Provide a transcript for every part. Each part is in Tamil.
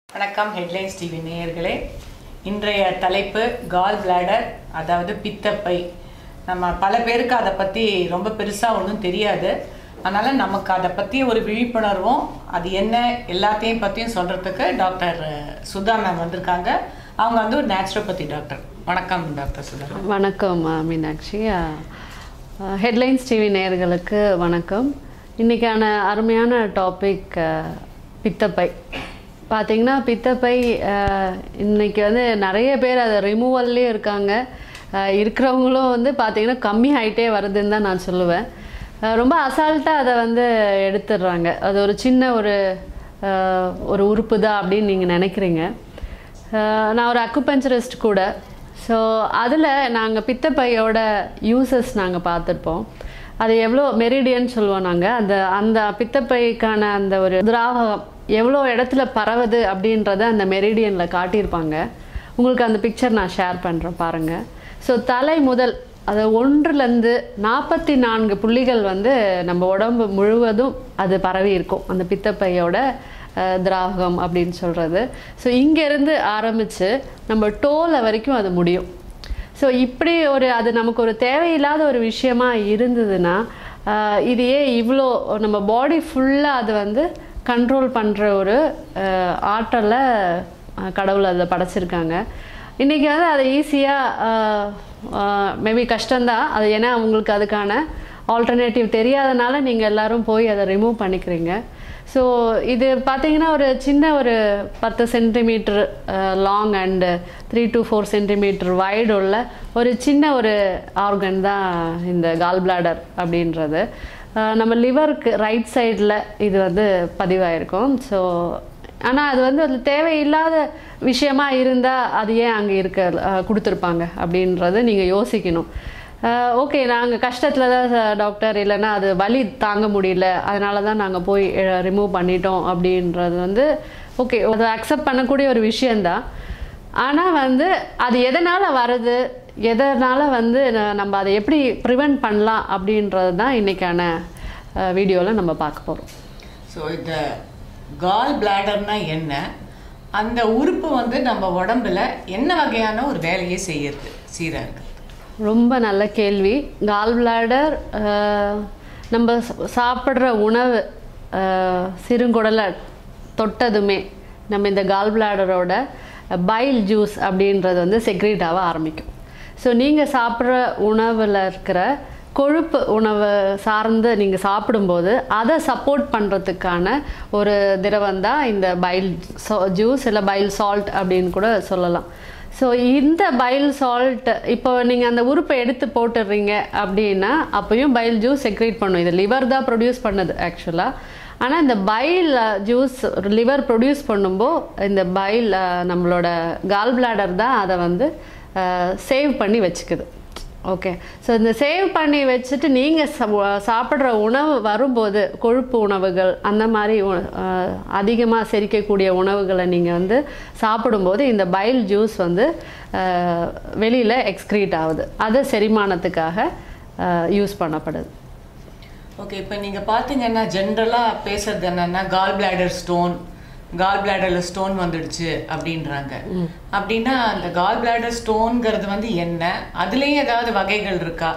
வணக்கம் ஹெட்லைன்ஸ் டிவி நேயர்களே இன்றைய தலைப்பு கால் பிளாடர் அதாவது பித்தப்பை நம்ம பல பேருக்கு அதை பற்றி ரொம்ப பெருசாக ஒன்றும் தெரியாது அதனால் நமக்கு அதை பற்றி ஒரு விழிப்புணர்வும் அது என்ன எல்லாத்தையும் பற்றியும் சொல்கிறதுக்கு டாக்டர் சுதா மேம் வந்திருக்காங்க அவங்க வந்து ஒரு நேச்சுரோபதி டாக்டர் வணக்கம் டாக்டர் சுதா வணக்கம் அஹ், மீனாட்சி ஹெட்லைன்ஸ் டிவி நேயர்களுக்கு வணக்கம் இன்றைக்கான அருமையான டாபிக் பித்தப்பை பார்த்தீங்கன்னா பித்தப்பை அஹ், இன்னைக்கு வந்து நிறைய பேர் அதை ரிமூவல்லே இருக்காங்க அஹ், இருக்கிறவங்களும் வந்து பார்த்தீங்கன்னா கம்மி ஆகிட்டே வருதுன்னு தான் நான் சொல்லுவேன் அஹ், ரொம்ப அசால்ட்டாக அதை வந்து எடுத்துடுறாங்க அது ஒரு சின்ன ஒரு அஹ், ஒரு உறுப்பு தான் அப்படின்னு நீங்கள் நினைக்கிறீங்க அஹ் நான் ஒரு அக்குபஞ்சரிஸ்ட் கூட ஸோ அதில் நாங்கள் பித்தப்பையோட யூசஸ் நாங்கள் பார்த்துருப்போம் அது எவ்வளோ மெரிடியன் சொல்லுவோம் நாங்கள் அந்த அந்த பித்தப்பைக்கான அந்த ஒரு திராவகம் எவ்வளோ இடத்துல பரவுது அப்படின்றத அந்த மெரிடியனில் காட்டியிருப்பாங்க உங்களுக்கு அந்த பிக்சர் நான் ஷேர் பண்ணுறேன் பாருங்கள் ஸோ தலை முதல் அது ஒன்றுலேருந்து நாற்பத்தி நான்கு புள்ளிகள் வந்து நம்ம உடம்பு முழுவதும் அது பரவி இருக்கும் அந்த பித்தப்பையோட அஹ், திராவகம் அப்படின்னு சொல்கிறது ஸோ இங்கேருந்து ஆரம்பித்து நம்ம டோலை வரைக்கும் அது முடியும் ஸோ இப்படி ஒரு அது நமக்கு ஒரு தேவையில்லாத ஒரு விஷயமா இருந்ததுன்னா ஆஹ், இது ஏன் இவ்வளோ நம்ம பாடி ஃபுல்லாக அது வந்து கண்ட்ரோல் பண்ணுற ஒரு ஆஹ், ஆற்றலை ஆஹ், கடவுள் அதில் படைச்சிருக்காங்க இன்றைக்கி வந்து அதை ஈஸியாக மேபி கஷ்டம்தான் அது ஏன்னா அவங்களுக்கு அதுக்கான ஆல்டர்னேட்டிவ் தெரியாதனால நீங்கள் எல்லாரும் போய் அதை ரிமூவ் பண்ணிக்கிறீங்க ஸோ இது பார்த்தீங்கன்னா ஒரு சின்ன ஒரு பத்து centimetre long and three to four centimetre wide உள்ள ஒரு சின்ன ஒரு ஆர்கன் தான் இந்த கால் பிளாடர் அப்படின்றது அஹ், நம்ம லிவருக்கு ரைட் சைடில் இது வந்து பதிவாயிருக்கும் ஸோ ஆனால் அது வந்து அது தேவையில்லாத விஷயமா இருந்தால் அது ஏன் அங்கே இருக்க அஹ், கொடுத்துருப்பாங்க அப்படின்றத நீங்கள் யோசிக்கணும் ஓகே நாங்கள் கஷ்டத்தில் தான் ச- டாக்டர் இல்லைன்னா அது வலி தாங்க முடியல அதனால தான் நாங்கள் போய் ரிமூவ் பண்ணிட்டோம் அப்படின்றது வந்து ஓகே அதை அக்செப்ட் பண்ணக்கூடிய ஒரு விஷயந்தான் ஆனால் வந்து அது எதனால் வருது எதனால் வந்து ந- நம்ம அதை எப்படி ப்ரிவெண்ட் பண்ணலாம் அப்படின்றது தான் இன்றைக்கான வீடியோவில் நம்ம பார்க்க போகிறோம் ஸோ இந்த கால் பிளாடர்னா என்ன அந்த உறுப்பு வந்து நம்ம உடம்புல என்ன வகையான ஒரு வேலையை செய்யறது சீராக இருக்கு ரொம்ப நல்ல கேள்வி கால் பிளாடர் நம்ம ச- சாப்பிட்ற உணவு அஹ், சிறுங்குடலை தொட்டதுமே நம்ம இந்த கால் பிளாடரோட பைல் ஜூஸ் அப்படின்றது வந்து செக்ரேட் ஆக ஆரம்பிக்கும் ஸோ நீங்கள் சாப்பிட்ற உணவில் இருக்கிற கொழுப்பு உணவை சார்ந்து நீங்கள் சாப்பிடும்போது அதை சப்போர்ட் பண்ணுறதுக்கான ஒரு திரவம் தான் இந்த பைல் ஜூஸ் இல்லை பைல் சால்ட் அப்படின்னு கூட சொல்லலாம் ஸோ இந்த பைல் சால்ட் இப்போ நீங்கள் அந்த உறுப்பை எடுத்து போட்டுடுறீங்க அப்படின்னா அப்பயும் பைல் ஜூஸ் செக்ரேட் பண்ணும் இது லிவர் தான் ப்ரொடியூஸ் பண்ணுது ஆக்சுவலாக ஆனால் இந்த பைல் ஜூஸ் லிவர் ப்ரொடியூஸ் பண்ணும்போது இந்த பைல் நம்மளோட கால் பிளாடர் தான் அதை வந்து சேவ் பண்ணி வச்சுக்குது ஓகே ஸோ இந்த சேவ் பண்ணி வச்சுட்டு நீங்கள் சாப்பிட்ற உணவு வரும்போது கொழுப்பு உணவுகள் அந்த மாதிரி அதிகமாக செரிக்கக்கூடிய உணவுகளை நீங்கள் வந்து சாப்பிடும்போது இந்த பைல் ஜூஸ் வந்து வெளியில் எக்ஸ்க்ரீட் ஆகுது அது செரிமானத்துக்காக யூஸ் பண்ணப்படுது ஓகே இப்போ நீங்கள் பார்த்தீங்கன்னா ஜென்ரலாக பேசுறது என்னன்னா கால் பிளாடர் ஸ்டோன் கால் பிளாடரில் ஸ்டோன் வந்துடுச்சு அப்படின்றாங்க அப்படின்னா அந்த கால் பிளாடர் ஸ்டோன்ங்கிறது வந்து என்ன அதுலேயும் ஏதாவது வகைகள் இருக்கா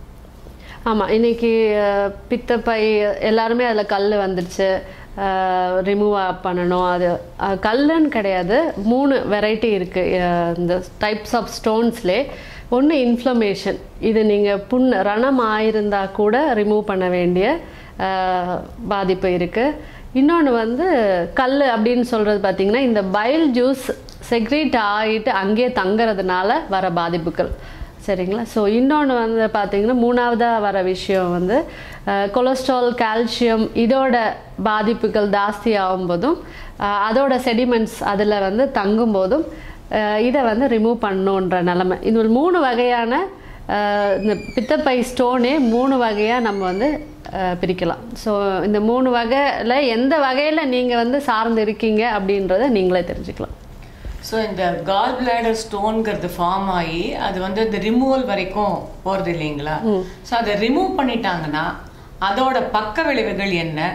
ஆமாம் இன்னைக்கு அஹ், பித்தப்பை எல்லாருமே அதில் கல் வந்துடுச்சு ரிமூவ் பண்ணணும் அது அஹ், கல்லுன்னு கிடையாது மூணு வெரைட்டி இருக்குது இந்த டைப்ஸ் ஆஃப் ஸ்டோன்ஸ்லே ஒன்று இன்ஃப்ளமேஷன் இது நீங்கள் புண் ரணம் ஆயிருந்தா கூட ரிமூவ் பண்ண வேண்டிய அஹ், பாதிப்பு இருக்குது இன்னொன்று வந்து கல் அப்படின்னு சொல்கிறது பார்த்திங்கன்னா இந்த பைல் ஜூஸ் செக்ரேட் ஆகிட்டு அங்கேயே தங்குறதுனால வர பாதிப்புகள் சரிங்களா ஸோ இன்னொன்று வந்து பார்த்தீங்கன்னா மூணாவதாக வர விஷயம் வந்து கொலஸ்ட்ரால் கால்சியம் இதோட பாதிப்புகள் ஜாஸ்தி ஆகும்போதும் அஹ், அதோட செடிமெண்ட்ஸ் அதில் வந்து தங்கும்போதும் அஹ், இதை வந்து ரிமூவ் பண்ணணுன்ற நிலமை இது ஒரு மூணு வகையான அஹ், இந்த பித்தப்பை ஸ்டோனே மூணு வகையாக நம்ம வந்து அஹ், பிரிக்கலாம் ஸோ இந்த மூணு வகையில் எந்த வகையில் நீங்கள் வந்து சார்ந்து இருக்கீங்க அப்படின்றத நீங்களே தெரிஞ்சுக்கலாம் ஸோ இந்த கால் பிளாடர் ஸ்டோன்ங்கிறது ஃபார்ம் ஆகி அது வந்து இந்த ரிமூவல் வரைக்கும் போகிறது இல்லைங்களா ஸோ அதை ரிமூவ் பண்ணிட்டாங்கன்னா அதோட பக்க விளைவுகள் என்ன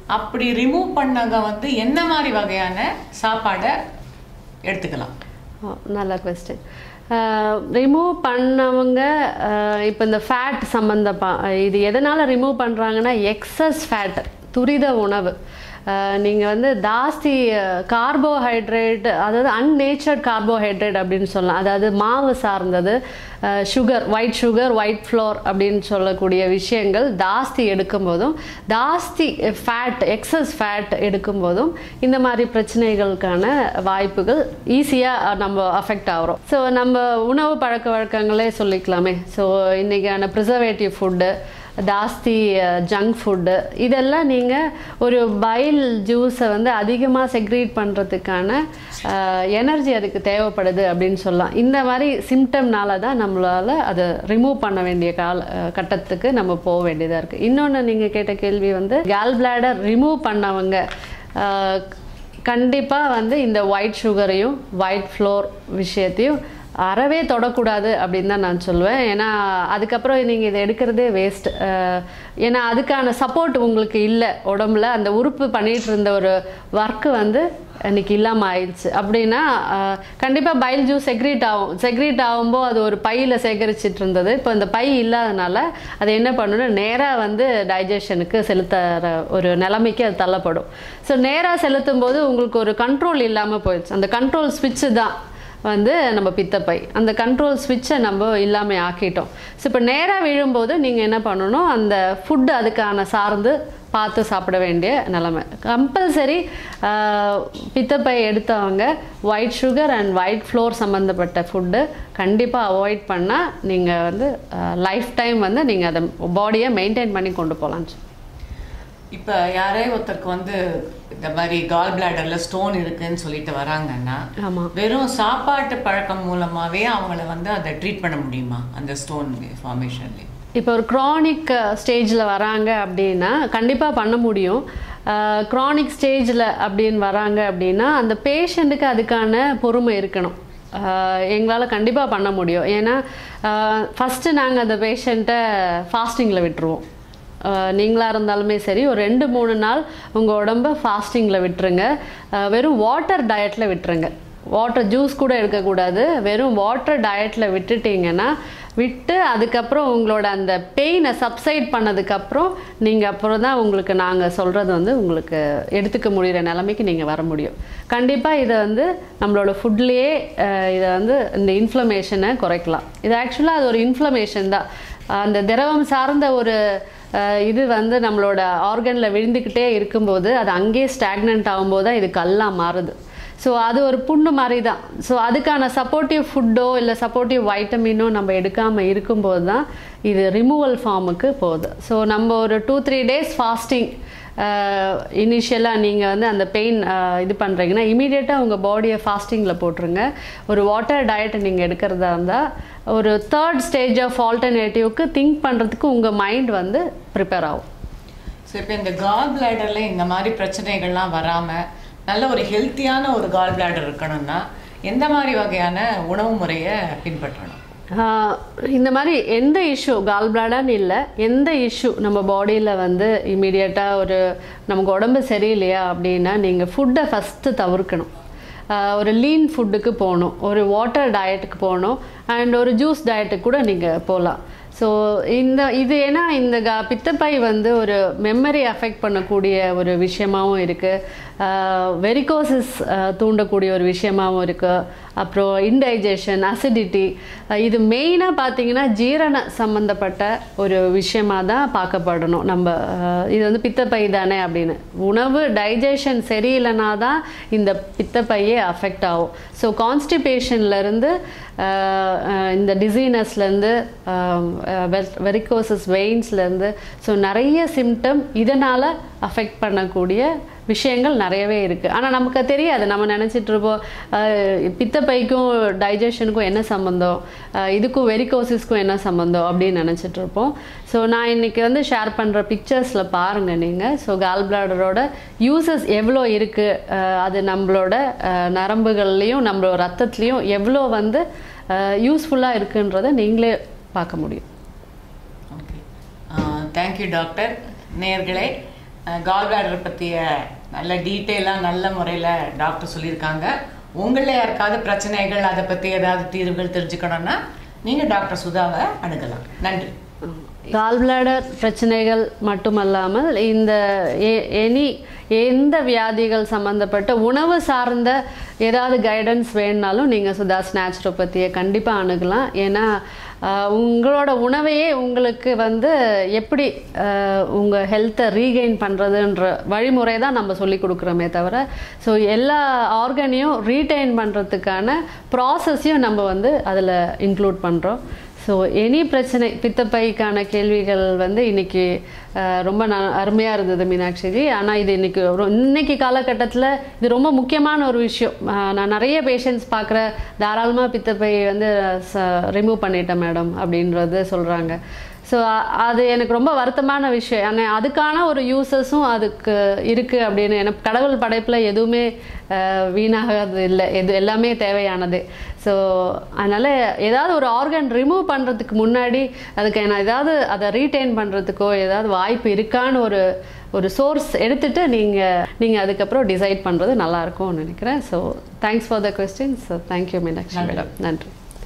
அப்படி ரிமூவ் பண்ணவங்க வந்து என்ன மாதிரி வகையான சாப்பாடை எடுத்துக்கலாம் ஓ, நல்ல கொஸ்டின் ரிமூவ் பண்ணவங்க இப்போ இந்த ஃபேட் சம்மந்தப்பா இது எதனால் ரிமூவ் பண்ணுறாங்கன்னா எக்ஸஸ் ஃபேட் துரித உணவு நீங்கள் வந்து ஜாஸ்தி கார்போஹைட்ரேட் அதாவது அன்னேச்சர்ட் கார்போஹைட்ரேட் அப்படின்னு சொல்லலாம் அதாவது மாவு சார்ந்தது sugar white sugar white flour அப்படின்னு சொல்லக்கூடிய விஷயங்கள் ஜாஸ்தி எடுக்கும்போதும் ஜாஸ்தி ஃபேட் எக்ஸஸ் ஃபேட் எடுக்கும்போதும் இந்த மாதிரி பிரச்சனைகளுக்கான வாய்ப்புகள் ஈஸியாக நம்ம அஃபெக்ட் ஆகிறோம் ஸோ நம்ம உணவு பழக்க வழக்கங்களே சொல்லிக்கலாமே ஸோ இன்றைக்கான ப்ரிசர்வேட்டிவ் ஃபுட்டு ஜாஸ்தி ஜங்க் ஃபுட்டு இதெல்லாம் நீங்கள் ஒரு பைல் ஜூஸை வந்து அதிகமாக செக்ரீட் பண்ணுறதுக்கான எனர்ஜி அதுக்கு தேவைப்படுது அப்படின்னு சொல்லலாம் இந்த மாதிரி சிம்டம்னால தான் நம்மளால் அதை ரிமூவ் பண்ண வேண்டிய கால அஹ், கட்டத்துக்கு நம்ம போக வேண்டியதாக இருக்குது இன்னொன்று நீங்கள் கேட்ட கேள்வி வந்து கேல் பிளாடர் ரிமூவ் பண்ணவங்க கண்டிப்பாக வந்து இந்த ஒயிட் சுகரையும் ஒயிட் ஃப்ளோர் விஷயத்தையும் அறவே தொடக்கூடாது அப்படின்னு தான் நான் சொல்லுவேன் ஏன்னா அதுக்கப்புறம் நீங்கள் இதை எடுக்கிறதே வேஸ்ட் ஏன்னா அதுக்கான சப்போர்ட் உங்களுக்கு இல்லை உடம்புல அந்த உறுப்பு பண்ணிகிட்டு இருந்த ஒரு ஒர்க்கு வந்து இன்னைக்கு இல்லாமல் ஆயிடுச்சு அப்படின்னா கண்டிப்பாக பைல் ஜூஸ் செக்ரீட் ஆகும் செக்ரீட் ஆகும்போது அது ஒரு பையில் சேகரிச்சிட்டு இருந்தது இப்போ இந்த பை இல்லாதனால அது என்ன பண்ணணும் நேராக வந்து டைஜஷனுக்கு செலுத்துற ஒரு நிலைமைக்கு அது தள்ளப்படும் ஸோ நேராக செலுத்தும் போது உங்களுக்கு ஒரு கண்ட்ரோல் இல்லாமல் போயிடுச்சு அந்த கண்ட்ரோல் ஸ்விட்சு தான் வந்து நம்ம பித்தப்பை அந்த கண்ட்ரோல் ஸ்விட்சை நம்ம இல்லாமல் ஆக்கிட்டோம் ஸோ இப்போ நேராக விழும்போது நீங்கள் என்ன பண்ணணும் அந்த ஃபுட்டு அதுக்கான சார்ந்து பார்த்து சாப்பிட வேண்டிய நிலமை கம்பல்சரி பித்தப்பை எடுத்தவங்க white sugar and white flour சம்மந்தப்பட்ட ஃபுட்டு கண்டிப்பாக அவாய்ட் பண்ணால் நீங்கள் வந்து லைஃப் டைம் வந்து நீங்கள் அதை பாடியை மெயின்டைன் பண்ணி கொண்டு போகலான்னு சொல்லி இப்போ யாரே ஒருத்தருக்கு வந்து இந்த மாதிரி கால் பிளாடர்ல ஸ்டோன் இருக்குன்னு சொல்லிட்டு வராங்கன்னா ஆமாம் வெறும் சாப்பாட்டு பழக்கம் மூலமாவே அவங்கள வந்து அதை ட்ரீட் பண்ண முடியுமா அந்த ஸ்டோன் ஃபார்மேஷன்லேயே இப்போ ஒரு க்ரானிக் ஸ்டேஜில் வராங்க அப்படின்னா கண்டிப்பாக பண்ண முடியும் க்ரானிக் ஸ்டேஜில் அப்படின்னு வராங்க அப்படின்னா அந்த பேஷண்ட்டுக்கு அதுக்கான பொறுமை இருக்கணும் எங்களால் கண்டிப்பாக பண்ண முடியும் ஏன்னா ஃபஸ்ட்டு நாங்கள் அந்த பேஷண்ட்டை ஃபாஸ்டிங்கில் விட்டுருவோம் அஹ் நீங்களா இருந்தாலுமே சரி ஒரு ரெண்டு மூணு நாள் உங்கள் உடம்ப ஃபாஸ்டிங்கில் விட்டுருங்க அஹ் வெறும் வாட்டர் டயட்டில் விட்டுருங்க வாட்டர் ஜூஸ் கூட எடுக்கக்கூடாது வெறும் வாட்டர் டயட்டில் விட்டுட்டீங்கன்னா விட்டு அதுக்கப்புறம் உங்களோட அந்த பெயினை சப்சைட் பண்ணதுக்கப்புறம் நீங்கள் அப்புறம் தான் உங்களுக்கு நாங்கள் சொல்கிறது வந்து உங்களுக்கு எடுத்துக்க முடிகிற நிலைமைக்கு நீங்கள் வர முடியும் கண்டிப்பாக இதை வந்து நம்மளோட ஃபுட்லேயே இதை வந்து இந்த இன்ஃப்ளமேஷனை குறைக்கலாம் இது ஆக்சுவலாக அது ஒரு இன்ஃப்ளமேஷன் தான் அந்த திரவம் சார்ந்த ஒரு அஹ், இது வந்து நம்மளோட ஆர்கனில் விழுந்துக்கிட்டே இருக்கும்போது அது அங்கேயே ஸ்டாக்னண்ட் ஆகும்போது தான் இது கல்லாக மாறுது ஸோ அது ஒரு புண்ணு மாதிரி தான் ஸோ அதுக்கான சப்போர்ட்டிவ் ஃபுட்டோ இல்லை சப்போர்ட்டிவ் வைட்டமினோ நம்ம எடுக்காமல் இருக்கும்போது தான் இது ரிமூவல் ஃபார்முக்கு போகுது ஸோ நம்ம ஒரு டூ த்ரீ டேஸ் ஃபாஸ்டிங் இனிஷியலாக நீங்கள் வந்து அந்த பெயின் இது பண்ணுறீங்கன்னா இமீடியட்டாக உங்கள் பாடியை ஃபாஸ்டிங்கில் போட்டுருங்க ஒரு வாட்டர் டயட்டை நீங்கள் எடுக்கிறதா இருந்தால் ஒரு தேர்ட் ஸ்டேஜ் ஆஃப் ஆல்டர்னேட்டிவ்க்கு திங்க் பண்ணுறதுக்கு உங்கள் மைண்ட் வந்து ப்ரிப்பேர் ஆகும் ஸோ இப்போ இந்த கால் பிளாடர்ல இந்த மாதிரி பிரச்சனைகள்லாம் வராம நல்ல ஒரு ஹெல்த்தியான ஒரு கால் பிளாடர் இருக்கணும்னா எந்த மாதிரி வகையான உணவு முறையை பின்பற்றணும் ஆஹ் இந்த மாதிரி எந்த இஷ்யூ கால் பிளாடான்னு இல்லை எந்த இஷ்யூ நம்ம பாடியில் வந்து இமீடியட்டாக ஒரு நமக்கு உடம்பு சரியில்லையா அப்படின்னா நீங்கள் ஃபுட்டை ஃபஸ்ட்டு தவிர்க்கணும் ஆஹ் ஒரு லீன் ஃபுட்டுக்கு போகணும் ஒரு வாட்டர் டயட்டுக்கு போகணும் அண்ட் ஒரு ஜூஸ் டயட்டுக்கு கூட நீங்கள் போகலாம் ஸோ இந்த இது ஏன்னா இந்த க பித்தப்பை வந்து ஒரு மெமரி அஃபெக்ட் பண்ணக்கூடிய ஒரு விஷயமாவும் இருக்குது வெரிகோசிஸ் தூண்டக்கூடிய ஒரு விஷயமாவும் இருக்குது அப்புறம் இன்டைஜஷன் அசிடிட்டி இது மெயினாக பார்த்தீங்கன்னா ஜீரண சம்மந்தப்பட்ட ஒரு விஷயமா தான் பார்க்கப்படணும் நம்ம அஹ், இது வந்து பித்தப்பை தானே அப்படின்னு உணவு டைஜஷன் சரியில்லைனா தான் இந்த பித்தப்பையே அஃபெக்ட் ஆகும் ஸோ கான்ஸ்டிபேஷன்லேருந்து இந்த டிசீனஸ்லேருந்து வெரிகோசஸ் வெயின்ஸ்லேருந்து ஸோ நிறைய சிம்டம் இதனால் அஃபெக்ட் பண்ணக்கூடிய விஷயங்கள் நிறையவே இருக்குது ஆனால் நமக்கு அது தெரியாது நம்ம நினச்சிட்டு இருப்போம் அஹ், பித்தப்பைக்கும் டைஜஷனுக்கும் என்ன சம்மந்தம் அஹ், இதுக்கும் வெரிகோசிஸ்க்கும் என்ன சம்மந்தம் அப்படின்னு நினச்சிட்டு இருப்போம் ஸோ நான் இன்னைக்கு வந்து ஷேர் பண்ணுற பிக்சர்ஸில் பாருங்கள் நீங்கள் ஸோ கால் பிளாடரோட யூசஸ் எவ்வளோ இருக்குது அது நம்மளோட அஹ், நரம்புகள்லேயும் நம்மளோட ரத்தத்துலேயும் எவ்வளோ வந்து யூஸ்ஃபுல்லாக இருக்குன்றதை நீங்களே பார்க்க முடியும் ஓகே தேங்க்யூ டாக்டர் நேயர்களே கால் பிளாடர் பற்றிய நல்ல டீட்டெயிலாக நல்ல முறையில் டாக்டர் சொல்லியிருக்காங்க உங்களில் யாருக்காவது பிரச்சனைகள் அதை பற்றி ஏதாவது தீர்வுகள் தெரிஞ்சுக்கணும்னா நீங்கள் டாக்டர் சுதாவை அணுகலாம் நன்றி கால் பிளாடர் பிரச்சனைகள் மட்டுமல்லாமல் இந்த எனி எந்த வியாதிகள் சம்மந்தப்பட்ட உணவு சார்ந்த ஏதாவது கைடன்ஸ் வேணுனாலும் நீங்கள் சுதாஸ் நேச்சுரோபதியை கண்டிப்பாக அணுகலாம் ஏன்னா ஆஹ், உங்களோட உணவையே உங்களுக்கு வந்து எப்படி உங்கள் ஹெல்த்தை ரீகெயின் பண்ணுறதுன்ற வழிமுறை தான் நம்ம சொல்லி கொடுக்குறோமே தவிர ஸோ எல்லா ஆர்கனையும் ரீடைன் பண்ணுறதுக்கான ப்ராசஸையும் நம்ம வந்து அதில் இன்க்ளூட் பண்ணுறோம் ஸோ எனி பிரச்சனை பித்தப்பைக்கான கேள்விகள் வந்து இன்னைக்கு அஹ், ரொம்ப ந அருமையாக இருந்தது மீனாட்சிஜி ஆனால் இது இன்னைக்கு ரொ- இன்னைக்கு காலகட்டத்தில் இது ரொம்ப முக்கியமான ஒரு விஷயம் அஹ், நான் நிறைய பேஷண்ட்ஸ் பார்க்குற தாராளமாக பித்தப்பை வந்து ரிமூவ் பண்ணிட்டேன் மேடம் அப்படின்றது சொல்கிறாங்க ஸோ அது எனக்கு ரொம்ப வருத்தமான விஷயம் ஆனால் அதுக்கான ஒரு யூசஸும் அதுக்கு இருக்குது அப்படின்னு எனக்கு கடவுள் படைப்பில் எதுவுமே அஹ், வீணாகாது இல்லை எது எல்லாமே தேவையானது ஸோ அதனால் ஏதாவது ஒரு ஆர்கன் ரிமூவ் பண்ணுறதுக்கு முன்னாடி அதுக்கு நான் ஏதாவது அதை ரீட்டைன் பண்ணுறதுக்கோ ஏதாவது வாய்ப்பு இருக்கான்னு ஒரு ஒரு சோர்ஸ் எடுத்துட்டு நீங்கள் நீங்கள் அதுக்கப்புறம் டிசைட் பண்ணுறது நல்லாயிருக்கும்னு நினைக்கிறேன் so thanks for the questions thank you Meenakshi madam நன்றி